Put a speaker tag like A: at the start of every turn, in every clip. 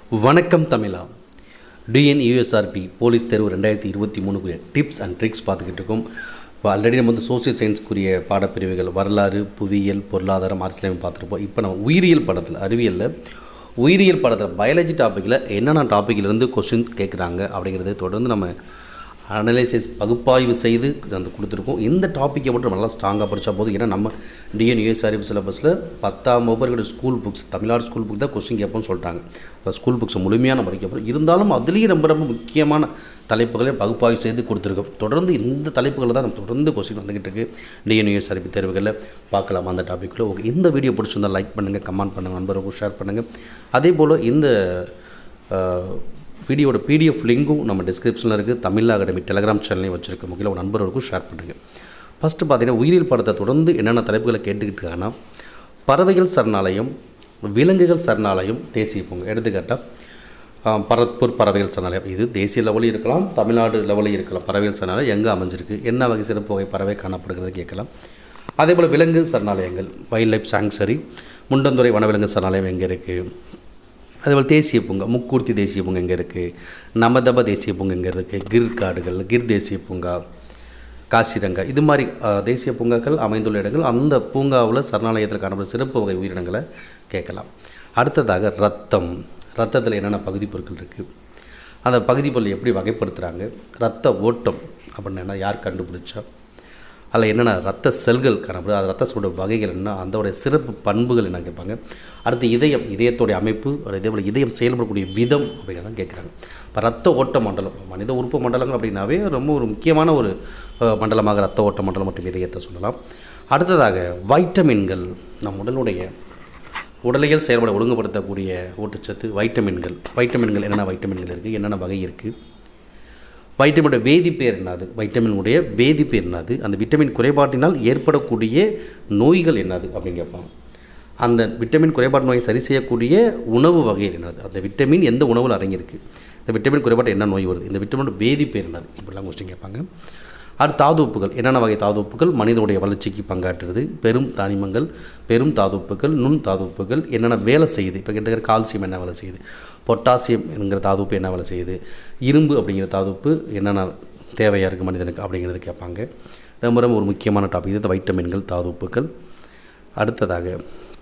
A: வணக்கம் தமிழா TN USRB police தேர்வு ரெண்டாயிரத்தி இருபத்தி மூணுக்குரிய டிப்ஸ் அண்ட் ட்ரிக்ஸ் பார்த்துக்கிட்டு இருக்கோம் இப்போ ஆல்ரெடி நம்ம வந்து சோசியல் சயின்ஸ்க்குரிய பாடப்பிரிவுகள் வரலாறு புவியியல் பொருளாதாரம் அரசியலமைப்பு பார்த்துருப்போம் இப்போ நம்ம உயிரியல் படத்தில் அறிவியலில் உயிரியல் படத்தில் பயாலஜி டாப்பிக்கில் என்னென்ன டாப்பிக்கிலேருந்து கொஷின் கேட்குறாங்க அப்படிங்கிறத தொடர்ந்து நம்ம அனலைசிஸ் பகுப்பாய்வு செய்து அந்த கொடுத்துருக்கோம் இந்த டாப்பிக்கை மட்டும் நல்லா ஸ்ட்ராங்காக படித்தா போதும் ஏன்னா நம்ம டிஎன் யூஎஸ்ஆர்எஃப் சிலபஸில் பத்தாம் வகுப்பு school books Tamil Nadu school book தான் கொஸ்டின் கேட்போம்னு சொல்லிட்டாங்க இப்போ ஸ்கூல் புக்ஸை முழுமையான படிக்க போகிறோம் இருந்தாலும் அதுலேயும் ரொம்ப ரொம்ப முக்கியமான தலைப்புகளை பகுப்பாய்வு செய்து கொடுத்துருக்கோம் தொடர்ந்து இந்த தலைப்புகளில் தான் நம்ம தொடர்ந்து கொஸ்டின் வந்துக்கிட்டு இருக்கு டிஎன் யூஎஸ்ஆர்பி தேர்வுகளில் பார்க்கலாம் அந்த டாப்பிக்கில் ஓகே இந்த வீடியோ பிடிச்சிருந்தால் லைக் பண்ணுங்கள் கமெண்ட் பண்ணுங்கள் நண்பர்களுக்கும் ஷேர் பண்ணுங்கள் அதே போல் இந்த அஹ், வீடியோட பிடிஎஃப் லிங்க்கும் நம்ம டிஸ்கிரிப்ஷனில் இருக்குது தமிழ் அகாடமி டெலிகிராம் சேனலையும் வச்சுருக்கோம் முக்கிய உங்கள் நண்பர்களுக்கும் ஷேர் பண்ணுங்கள் ஃபஸ்ட்டு பார்த்தீங்கன்னா உயிரியல் படத்தை தொடர்ந்து என்னென்ன தலைப்புகளை கேட்டுக்கிட்டு இருக்காங்கன்னா பறவைகள் சரணாலயம் விலங்குகள் சரணாலயம் தேசிய பூங்கா எடுத்துக்காட்டால் பரத்பூர் பறவைகள் சரணாலயம் இது தேசிய லெவலில் இருக்கலாம் தமிழ்நாடு லெவலில் இருக்கலாம் பறவைகள் சரணாலயம் எங்கே அமைஞ்சிருக்கு என்ன வகை சிறப்பு வகை பறவை காணப்படுகிறது கேட்கலாம் அதே போல் விலங்கு சரணாலயங்கள் வைல்ட் லைஃப் சாங்சரி முண்டந்துறை வனவிலங்கு சரணாலயம் எங்கே இருக்குது அதேபோல் தேசிய பூங்கா முக்கூர்த்தி தேசிய பூங்கா எங்கே இருக்குது நமதப தேசிய பூங்கா எங்கே இருக்குது கிர் காடுகள் கிர் தேசிய பூங்கா காசிரங்கா இது மாதிரி அஹ், தேசிய பூங்காக்கள் அமைந்துள்ள இடங்கள் அந்த பூங்காவில் சரணாலயத்தில் காணப்படும் சிறப்பு வகை உயிரினங்களை கேட்கலாம் அடுத்ததாக ரத்தம் ரத்தத்தில் என்னென்ன பகுதி பொருட்கள் இருக்குது அந்த பகுதி பொருள் எப்படி வகைப்படுத்துகிறாங்க ரத்த ஓட்டம் அப்படின்னா என்ன யார் கண்டுபிடிச்சா அதில் என்னென்ன ரத்த செல்கள் காணப்படுது அது ரத்த செல்லோட வகைகள் என்ன அதோடைய சிறப்பு பண்புகள் என்ன கேட்பாங்க அடுத்து இதயம் இதயத்தோடைய அமைப்பு அதே போல் இதயம் செயல்படக்கூடிய விதம் அப்படிங்கிறத கேட்குறாங்க இப்போ ரத்த ஓட்ட மண்டலம் மனித உறுப்பு மண்டலங்கள் அப்படின்னாவே ரொம்ப ஒரு முக்கியமான ஒரு அஹ், மண்டலமாக ரத்த ஓட்ட மண்டலம் மற்றும் இதயத்தை சொல்லலாம் அடுத்ததாக வைட்டமின்கள் நம் உடலுடைய உடலியல் செயல்பட ஒழுங்குபடுத்தக்கூடிய ஊட்டச்சத்து வைட்டமின்கள் வைட்டமின்கள் என்னென்ன வைட்டமின்கள் இருக்குது என்னென்ன வகை இருக்குது வைட்டமினோட வேதிப்பேர் என்னது வைட்டமினுடைய வேதிப்பேர் என்னது அந்த விட்டமின் குறைபாட்டினால் ஏற்படக்கூடிய நோய்கள் என்னது அப்படின்னு கேட்பாங்க அந்த விட்டமின் குறைபாடு நோயை சரி செய்யக்கூடிய உணவு வகைகள் என்னது அந்த விட்டமின் எந்த உணவில் அடங்கியிருக்கு இந்த விட்டமின் குறைபாடு என்ன நோய் வருது இந்த விட்டமினோட வேதிப்பேர் என்னது இப்படிலாம் கொஸ்டின் கேட்பாங்க அடுத்து தாதுப்புகள் என்னென்ன வகை தாதுப்புகள் மனிதனுடைய வளர்ச்சிக்கு பங்காற்றுறது பெரும் தானியங்கள் பெரும் தாதுப்புகள் நுண் தாதுப்புகள் என்னென்ன வேலை செய்யுது இப்போ கிட்டத்தட்ட கால்சியம் என்ன வேலை செய்யுது பொட்டாசியம் என்கிற தாதுப்பு என்ன வேலை செய்யுது இரும்பு அப்படிங்கிற தாதுப்பு என்னென்ன தேவையாக இருக்குது மனிதனுக்கு அப்படிங்கிறது கேட்பாங்க ரொம்ப ரொம்ப ஒரு முக்கியமான டாபிக் இது வைட்டமின்கள் தாதுப்புகள் அடுத்ததாக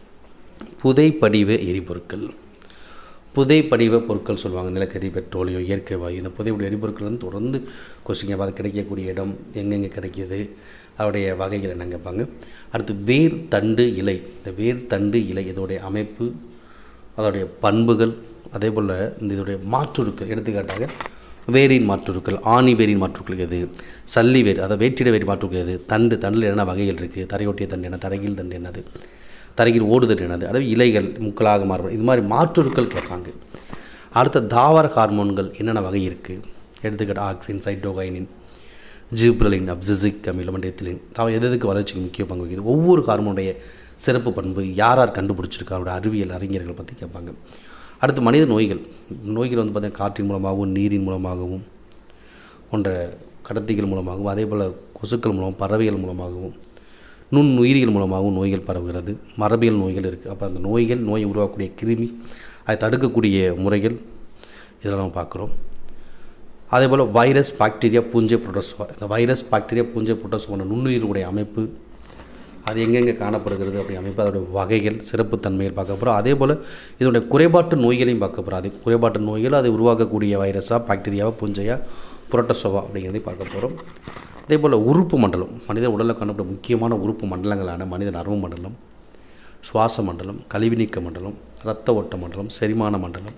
A: புதைப்படிவ எரிபொருட்கள் புதைப்படிவ பொருட்கள் சொல்லுவாங்க நிலக்கரி பெட்ரோலியம் இயற்கை வாயு இந்த புதைப்படிவ எரிபொருட்கள் வந்து தொடர்ந்து கொஸ்டின் கேட்பாங்க அது கிடைக்கக்கூடிய இடம் எங்கெங்கே கிடைக்கிது அதோடைய வகைகள் என்ன கேட்பாங்க அடுத்து வேர் தண்டு இலை இந்த வேர் தண்டு இலை இதோடைய அமைப்பு அதோடைய பண்புகள் அதே போல் இந்த இதோடைய மாற்றுருக்கள் எடுத்துக்காட்டாக வேரின் மாற்றுருக்கள் ஆணி வேரின் மாற்றுருக்கள் எது சல்லி வேர் அதை வேற்றிட வேரி மாற்றுருக்கள் எது தண்டு தண்டில் என்ன வகைகள் இருக்குது தரையொட்டிய தண்டு என்ன தரையில் தண்டு என்னது தரையில் ஓடுதல் என்னது அதாவது இலைகள் முக்களாக மாறுபடும் இது மாதிரி மாற்றுருக்கள் கேட்பாங்க அடுத்த தாவர ஹார்மோன்கள் என்னென்ன வகை இருக்குது எடுத்துக்கிட்ட ஆக்சின் சைட்டோகைனின் ஜிப்ரலின் அப்சிசிக் அமிலம் எத்திலின் தாவ எது எதுக்கு வளர்ச்சிக்கு முக்கிய பங்கு வகிக்குது ஒவ்வொரு ஹார்மோனுடைய சிறப்பு பண்பு யார் யார் கண்டுபிடிச்சிருக்கா அவருடைய அறிவியல் அறிஞர்கள் பற்றி கேட்பாங்க அடுத்து மனித நோய்கள் நோய்கள் வந்து பார்த்திங்கன்னா காற்றின் மூலமாகவும் நீரின் மூலமாகவும் போன்ற கடத்திகள் மூலமாகவும் அதே போல் கொசுக்கள் மூலம் பறவைகள் மூலமாகவும் நுண்ணுயிரிகள் மூலமாகவும் நோய்கள் பரவுகிறது மரபியல் நோய்கள் இருக்குது அப்போ அந்த நோய்கள் நோயை உருவாக்கக்கூடிய கிருமி அதை தடுக்கக்கூடிய முறைகள் இதெல்லாம் நம்ம பார்க்குறோம் அதே போல் வைரஸ் பாக்டீரியா பூஞ்சை புரோட்டோசோவா இந்த வைரஸ் பாக்டீரியா பூஞ்சை புரோட்டோசோவான நுண்ணுயிர்களுடைய அமைப்பு அது எங்கெங்கே காணப்படுகிறது அப்படி அமைப்பு அதோடைய வகைகள் சிறப்புத்தன்மைகள் பார்க்க போகிறோம் அதே போல் இதனுடைய குறைபாட்டு நோய்களையும் பார்க்க போகிறோம் அது குறைபாட்டு நோய்கள் அதை உருவாக்கக்கூடிய வைரஸாக பாக்டீரியாவா பூஞ்சையா புரோட்டோசோவா அப்படிங்கிறதையும் பார்க்க போகிறோம் அதே போல் உறுப்பு மண்டலம் மனித உடலில் காணப்படும் முக்கியமான உறுப்பு மண்டலங்களான மனித நரம்பு மண்டலம் சுவாச மண்டலம் கழிவு நீக்க மண்டலம் இரத்த ஓட்ட மண்டலம் செரிமான மண்டலம்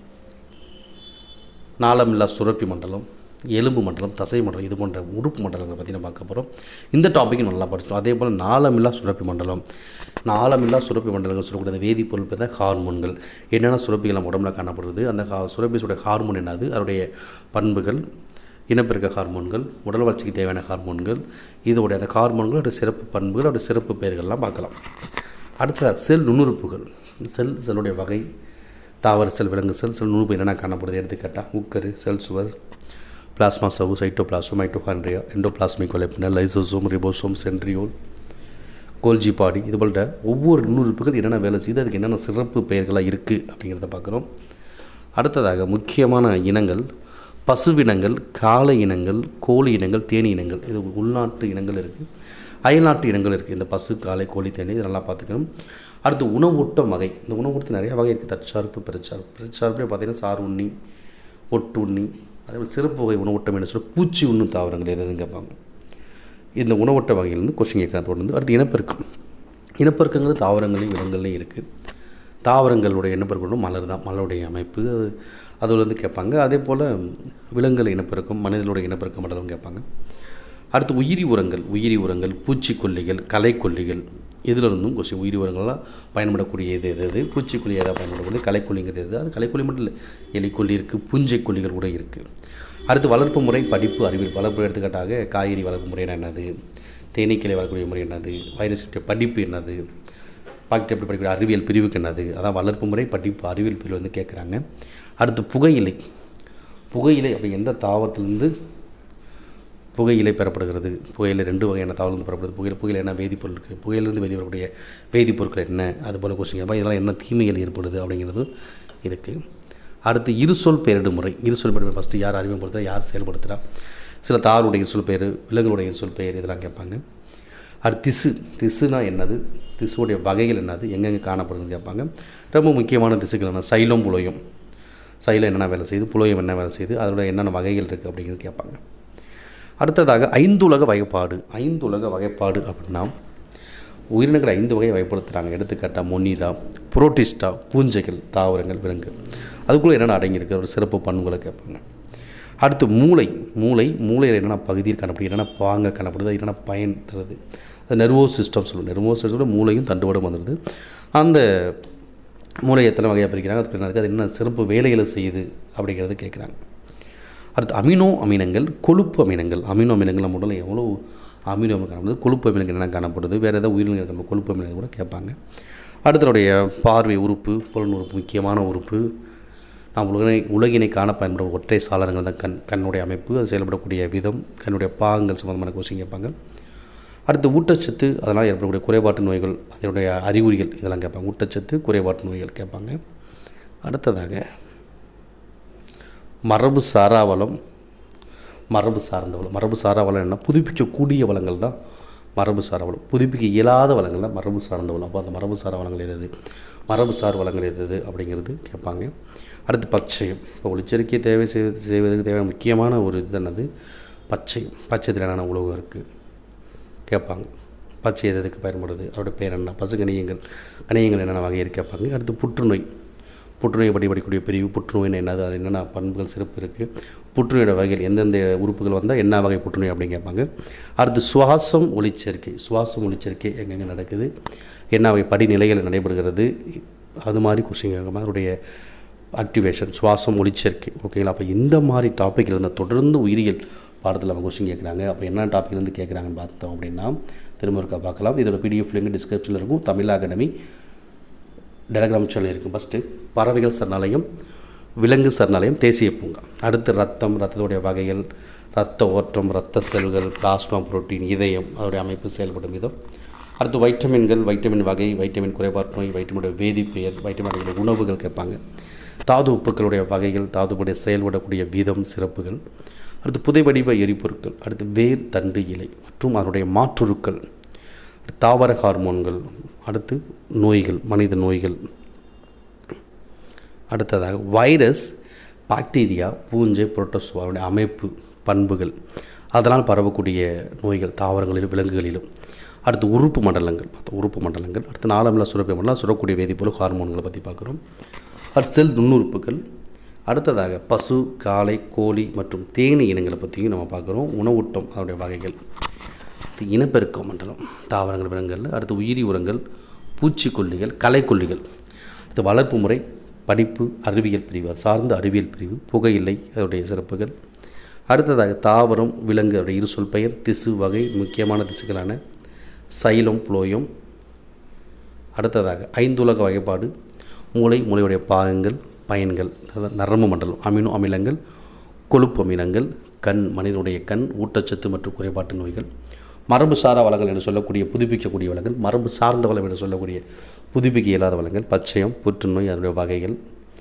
A: நாளமில்லா சுரப்பி மண்டலம் எலும்பு மண்டலம் தசை மண்டலம் இது போன்ற உறுப்பு மண்டலங்களை பற்றி நம்ம பார்க்க போகிறோம் இந்த டாப்பிக்கும் நல்லா படித்தோம் அதே போல் நாளமில்லா சுரப்பி மண்டலம் நாளமில்லா சுரப்பி மண்டலங்கள் சொல்லக்கூடிய அந்த வேதிப்பொருள் பார்த்தா ஹார்மோன்கள் என்னென்ன சுரப்பிகள் நம்ம உடம்புல காணப்படுது அந்த ஹா சுரப்பிஸோட ஹார்மோன் என்னது அதோடைய பண்புகள் இனப்பெருக்க ஹார்மோன்கள் உடல் வளர்ச்சிக்கு தேவையான ஹார்மோன்கள் இதோடைய அந்த ஹார்மோன்கள் அதோட சிறப்பு பண்புகள் அதோட சிறப்பு பெயர்கள்லாம் பார்க்கலாம் அடுத்ததாக செல் நுண்ணுறுப்புகள் செல் செல்லுடைய வகை தாவர செல் விலங்கு செல் செல் நுண்ணுறுப்பு என்னென்ன காணப்படுது எடுத்துக்காட்டால் உக்கரு செல் சுவர் பிளாஸ்மா சவு சைட்டோபிளாசம் மைட்டோகாண்ட்ரியா எண்டோபிளாஸ்மிக் வலைப்பினர் lysosome ribosome centriole Golgi body இது போன்ற ஒவ்வொரு நுண்ணுறுப்புகள் என்னென்ன வேலை செய்யுது அதுக்கு என்னென்ன சிறப்பு பெயர்களாக இருக்குது அப்படிங்கிறத பார்க்குறோம் அடுத்ததாக முக்கியமான இனங்கள் பசுவினங்கள் காளை இனங்கள் கோழி இனங்கள் தேனி இனங்கள் இது உள்நாட்டு இனங்கள் இருக்குது அயல்நாட்டு இனங்கள் இருக்குது இந்த பசு காளை கோழி தேனி இது நல்லா பார்த்துக்கணும் அடுத்து உணவூட்டம் வகை இந்த உணவூட்டத்தில் நிறைய வகை இருக்குது தற்சார்பு பெருச்சார்பு பெருச்சார்பே பார்த்தீங்கன்னா சார் உண்ணி ஒட்டு உண்ணி அதே மாதிரி சிறப்பு வகை உணவூட்டம் என்ன சொல்ல பூச்சி உண்ணும் தாவரங்கள் எதுன்னு கேட்பாங்க இந்த உணவூட்ட வகையிலேருந்து கொஸ்டின் கேட்குறத தொடர்ந்து அடுத்து இனப்பெருக்கம் இனப்பெருக்கங்கிறது தாவரங்களையும் விலங்குகள்லையும் இருக்குது தாவரங்களுடைய இனப்பெருக்கம் மலர் தான் மலருடைய அமைப்பு அது அதில் வந்து கேட்பாங்க அதே போல் விலங்குகள் இனப்பெருக்கம் மனிதனுடைய இனப்பெருக்கம் மண்டலம் கேட்பாங்க அடுத்து உயிரி உரங்கள் உயிரி உரங்கள் பூச்சிக்கொல்லிகள் களைக்கொல்லிகள் இதில் இருந்தும் கொஸ்டின் உயிரி உரங்கள்லாம் பயன்படக்கூடிய எது எது எது பூச்சிக்கொல்லி எதாவது பயன்படக்கூடிய களைக்கொல்லிங்கிறது எது அது களைக்கொல்லி மட்டும் இல்லை எலிக்கொல்லி இருக்குது பூஞ்சைக்கொல்லிகள் கூட இருக்குது அடுத்து வளர்ப்பு முறை படிப்பு அறிவியல் வளர்ப்பு எடுத்துக்காட்டாக காய்கறி வளர்ப்பு முறை என்னது தேனீக்களை வளர்க்கக்கூடிய முறை என்னது வைரஸ் படிப்பு என்னது பாக்டீரியா எப்படி படிக்கக்கூடிய அறிவியல் பிரிவுக்கு என்னது அதான் வளர்ப்பு முறை படிப்பு அறிவியல் பிரிவு வந்து கேட்குறாங்க அடுத்து புகையிலை புகையிலை அப்படி எந்த தாவரத்துலேருந்து புகையிலை பெறப்படுகிறது புகையிலை ரெண்டு வகையான தாவரங்கள் பெறப்படுது புகையிலை புகையிலை என்ன வேதிப்பொருள் இருக்குது புகையிலிருந்து வெளிவரக்கூடிய வேதிப்பொருட்கள் என்ன அது போல் கொஸ்டின் கேட்பாங்க இதெல்லாம் என்ன தீமைகள் ஏற்படுது அப்படிங்கிறது இருக்குது அடுத்து இருசொல் பெயரிடு முறை இருசொல் பெயரிடு ஃபஸ்ட்டு யார் அறிமுகப்படுத்துகிறா யார் செயல்படுத்துகிறா சில தாருடைய இருசொல் பெயர் விலங்குடைய இருசொல் பெயர் இதெல்லாம் கேட்பாங்க அடுத்து திசு திசுனா என்னது திசுவுடைய வகைகள் என்னது எங்கெங்கே காணப்படுதுன்னு கேட்பாங்க ரொம்ப முக்கியமான திசுக்கள் என்ன சைலம் புலயம் சைலம் என்னென்ன வேலை செய்யுது புலயம் என்ன வேலை செய்யுது அதோட என்னென்ன வகைகள் இருக்குது அப்படிங்கிறது கேட்பாங்க அடுத்ததாக ஐந்துலக வகைப்பாடு ஐந்துலக வகைப்பாடு அப்படின்னா உயிரினங்களை ஐந்து வகையை வகைப்படுத்துகிறாங்க எடுத்துக்காட்டால் மொனிரா புரோட்டிஸ்டா பூஞ்சைகள் தாவரங்கள் விலங்குகள் அதுக்குள்ளே என்னென்ன அடங்கியிருக்கு ஒரு சிறப்பு பண்புகளை கேட்பாங்க அடுத்து மூளை மூளை மூளையில் என்னென்ன பகுதியில் காணப்படுது என்னென்ன பாங்க காணப்படுது அது என்னென்ன பயன் தருது அது நெர்வோஸ் சிஸ்டம் சொல்லுவோம் நெர்வோஸ் சிஸ்டம் மூளையும் தண்டுவடம் வந்துடுது அந்த மூளை எத்தனை வகையாக பிரிக்கிறாங்க அதுக்கு என்ன இருக்குது அது என்ன சிறப்பு வேலைகளை செய்யுது அப்படிங்கிறது கேட்குறாங்க அடுத்து அமினோ அமினங்கள் கொழுப்பு அமினங்கள் அமினோ அமினங்கள் நம்ம உடலில் எவ்வளோ அமினோ அமிலம் காணப்படுது கொழுப்பு அமினங்கள் என்ன காணப்படுது வேறு ஏதாவது உயிரினங்கள் காணப்படுது கொழுப்பு அமினங்கள் கூட கேட்பாங்க அடுத்தனுடைய பார்வை உறுப்பு புலன் உறுப்பு முக்கியமான உறுப்பு நாம் உலகினை உலகினை காண பயன்படும் ஒற்றை சாளரங்கள் தான் கண் கண்ணுடைய அமைப்பு அது செயல்படக்கூடிய விதம் கண்ணுடைய பாகங்கள் சம்மந்தமான கொஸ்டின் கேட்பாங்க அடுத்து ஊட்டச்சத்து அதனால் ஏற்படக்கூடிய குறைபாட்டு நோய்கள் அதனுடைய அறிகுறிகள் இதெல்லாம் கேட்பாங்க ஊட்டச்சத்து குறைபாட்டு நோய்கள் கேட்பாங்க அடுத்ததாக மரபு சாரா வளம் மரபு சார்ந்த வளம் மரபு சாரா வளம் என்ன புதுப்பிக்கக்கூடிய வளங்கள் தான் மரபு சாரா வளம் புதுப்பிக்க இயலாத வளங்கள் தான் மரபு சார்ந்த வளம் அப்போ அந்த மரபு சாரா வளங்கள் எது எது மரபு சார் வளங்கள் எது எது அப்படிங்கிறது கேட்பாங்க அடுத்து பச்சையம் இப்போ ஒளிச்சேர்க்கையை தேவை செய்வது செய்வதற்கு தேவையான முக்கியமான ஒரு இது என்னது பச்சையம் பச்சையத்தில் என்னென்ன உலகம் இருக்குது கேட்பாங்க பச்சை எது எதுக்கு பயன்படுது அதோட பேர் என்ன பசு கணியங்கள் கணியங்கள் என்னென்ன வகையில் கேட்பாங்க அடுத்து புற்றுநோய் புற்றுநோய் படி படிக்கக்கூடிய பிரிவு புற்றுநோய்னு என்னது அது என்னென்ன பண்புகள் சிறப்பு இருக்குது புற்றுநோயோட வகைகள் எந்தெந்த உறுப்புகள் வந்தால் என்ன வகை புற்றுநோய் அப்படின்னு கேட்பாங்க அடுத்து சுவாசம் ஒளிச்சேர்க்கை சுவாசம் ஒளிச்சேர்க்கை எங்கெங்கே நடக்குது என்ன வகை படிநிலைகள் நடைபெறுகிறது அது மாதிரி கொஸ்டின் கேட்காம அதனுடைய ஆக்டிவேஷன் சுவாசம் ஒளிச்சேர்க்கை ஓகேங்களா அப்போ இந்த மாதிரி டாப்பிக்கில் இருந்தால் தொடர்ந்து உயிரியல் பாடத்தில் நம்ம கொஸ்டின் கேட்குறாங்க அப்போ என்ன டாப்பிக்லேருந்து கேட்குறாங்கன்னு பார்த்தோம் அப்படின்னா திரும்ப இருக்கா பார்க்கலாம் இதோட பிடிஎஃப் லிங்க் டிஸ்கிரிப்ஷனில் இருக்கும் தமிழ் அகாடமி டெலகிராம் சேனல் இருக்கும் ஃபஸ்ட்டு பறவைகள் சரணாலயம் விலங்கு சரணாலயம் தேசிய பூங்கா அடுத்து ரத்தம் ரத்தத்துடைய வகைகள் ரத்த ஓட்டம் ரத்த செல்கள் பிளாஸ்மா புரோட்டீன் இதயம் அதோடைய அமைப்பு செயல்படும் விதம் அடுத்து வைட்டமின்கள் வைட்டமின் வகை வைட்டமின் குறைபாட்டு நோய் வைட்டமினுடைய வேதிப்பெயர் வைட்டமினுடைய உணவுகள் கேட்பாங்க தாது உப்புக்களுடைய வகைகள் தாதுவுடைய செயல்படக்கூடிய விதம் சிறப்புகள் அடுத்து புதை வடிவ எரிபொருட்கள் அடுத்து வேர் தண்டு இலை மற்றும் அதனுடைய மாற்றுருக்கள் தாவர ஹார்மோன்கள் அடுத்து நோய்கள் மனித நோய்கள் அடுத்ததாக வைரஸ் பாக்டீரியா பூஞ்சை புரோட்டோசுவாவுடைய அமைப்பு பண்புகள் அதனால் பரவக்கூடிய நோய்கள் தாவரங்களிலும் விலங்குகளிலும் அடுத்து உறுப்பு மண்டலங்கள் பார்த்தோம் உறுப்பு மண்டலங்கள் அடுத்து நாளமில்லா சுரப்பி மண்டலம் சுரக்கூடிய வேதிப்பொருள் ஹார்மோன்களை பற்றி பார்க்குறோம் அடுத்து செல் நுண்ணுறுப்புகள் அடுத்ததாக பசு காளை கோழி மற்றும் தேனி இனங்களை பற்றியும் நம்ம பார்க்குறோம் உணவூட்டம் அதனுடைய வகைகள் அடுத்து இனப்பெருக்க மண்டலம் தாவரங்கள் விலங்குகள் அடுத்து உயிரி உரங்கள் பூச்சிக்கொல்லிகள் களைக்கொல்லிகள் அடுத்து வளர்ப்பு முறை படிப்பு அறிவியல் பிரிவு அது சார்ந்த அறிவியல் பிரிவு புகையிலை அதனுடைய சிறப்புகள் அடுத்ததாக தாவரம் விலங்கு அதோடைய இரு சொல் பெயர் திசு வகை முக்கியமான திசுக்களான சைலம் புளோயம் அடுத்ததாக ஐந்துலக வகைப்பாடு மூளை மூளையுடைய பாகங்கள் பயன்கள் அதாவது நரம்பு மண்டலம் அமினோ அமிலங்கள் கொழுப்பு அமிலங்கள் கண் மனிதனுடைய கண் ஊட்டச்சத்து மற்றும் குறைபாட்டு நோய்கள் மரபு சாரா வளங்கள் என்று சொல்லக்கூடிய புதுப்பிக்கக்கூடிய வளங்கள் மரபு சார்ந்த வளம் என்று சொல்லக்கூடிய புதுப்பிக்க இயலாத வளங்கள் பச்சையம் புற்றுநோய் அதனுடைய வகைகள்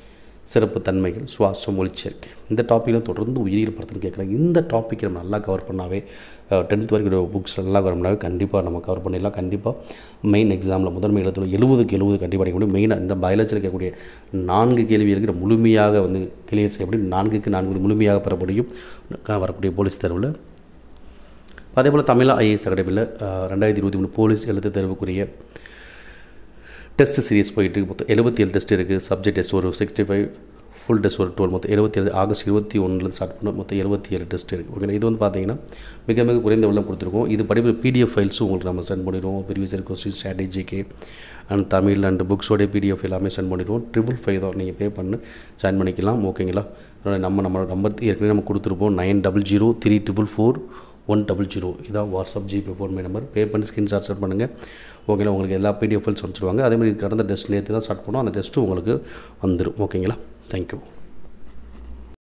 A: சிறப்பு தன்மைகள் சுவாசம் ஒளிச்சேர்க்கை இந்த டாப்பிக்கில் தொடர்ந்து உயிரியல் படத்துன்னு கேட்குறாங்க இந்த டாப்பிக்கை நம்ம நல்லா கவர் பண்ணாவே டென்த் வரைக்கும் புக்ஸ் நல்லா கவர் பண்ணாவே கண்டிப்பாக நம்ம கவர் பண்ணிடலாம் கண்டிப்பாக மெயின் எக்ஸாமில் முதன்மை எழுத்துல எழுபதுக்கு எழுபது கண்டிப்பாக அடிக்க முடியும் மெயினாக இந்த பயாலஜியில் இருக்கக்கூடிய நான்கு கேள்விகளுக்கு முழுமையாக வந்து கிளியர் செய்ய முடியும் நான்குக்கு நான்கு வந்து முழுமையாக பெற முடியும் அஹ் வரக்கூடிய போலீஸ் தேர்வில் அதே போல் தமிழ் ஐஏஎஸ் அகாடமியில் ரெண்டாயிரத்தி இருபத்தி மூணு போலீஸ் எழுத்து தேர்வுக்குரிய டெஸ்ட் சீரிஸ் போயிட்டு இருக்கு. மொத்தம் எழுபத்தி ஏழு டெஸ்ட் இருக்குது சப்ஜெக்ட் டெஸ்ட் ஒரு சிக்ஸ்டி ஃபைவ் ஃபுல் டெஸ்ட் ஒரு டுவெல் மொத்தம் எழுபத்தி ஏழு ஆகஸ்ட் இருபத்தி ஒன்றில் ஸ்டார்ட் பண்ணோம் மொத்தம் எழுபத்தி ஏழு டெஸ்ட் இருக்குது ஓகே இது வந்து பார்த்தீங்கன்னா மிக மிக குறைந்த வெள்ளம் கொடுத்துருக்கோம் இது படிப்பு பிடிஎஃப் ஃபைல்ஸும் உங்களுக்கு நம்ம சென்ட் பண்ணிடுவோம் ப்ரீவியஸ் இயர் கொஸ்டின் ஸ்ட்ராட்டஜிக்கு அண்ட் தமிழ் அண்ட் புக்ஸோடைய பிடிஎஃப் எல்லாமே சென்ட் பண்ணிடுவோம் ட்ரிபிள் ஃபைவ் தான் நீங்கள் பே பண்ணி ஜாயின் பண்ணிக்கலாம் ஓகேங்களா நம்ம நம்ம நம்பர் ஏற்கனவே நம்ம கொடுத்துருப்போம் nine double zero three triple four one double zero இதான் WhatsApp GPay phone number pay பண்ணி ஸ்க்ரீன்ஷாட் சென்ட் பண்ணுங்கள் ஓகேங்களா உங்களுக்கு எல்லா பிடிஎஃப் ஃபைல்ஸ் அனுப்பிச்சிடுவாங்க அதே மாதிரி கடந்த டெஸ்ட் நேற்று தான் ஸ்டார்ட் பண்ணோம் அந்த டெஸ்ட்டும் உங்களுக்கு வந்துடும் ஓகேங்களா தேங்க்யூ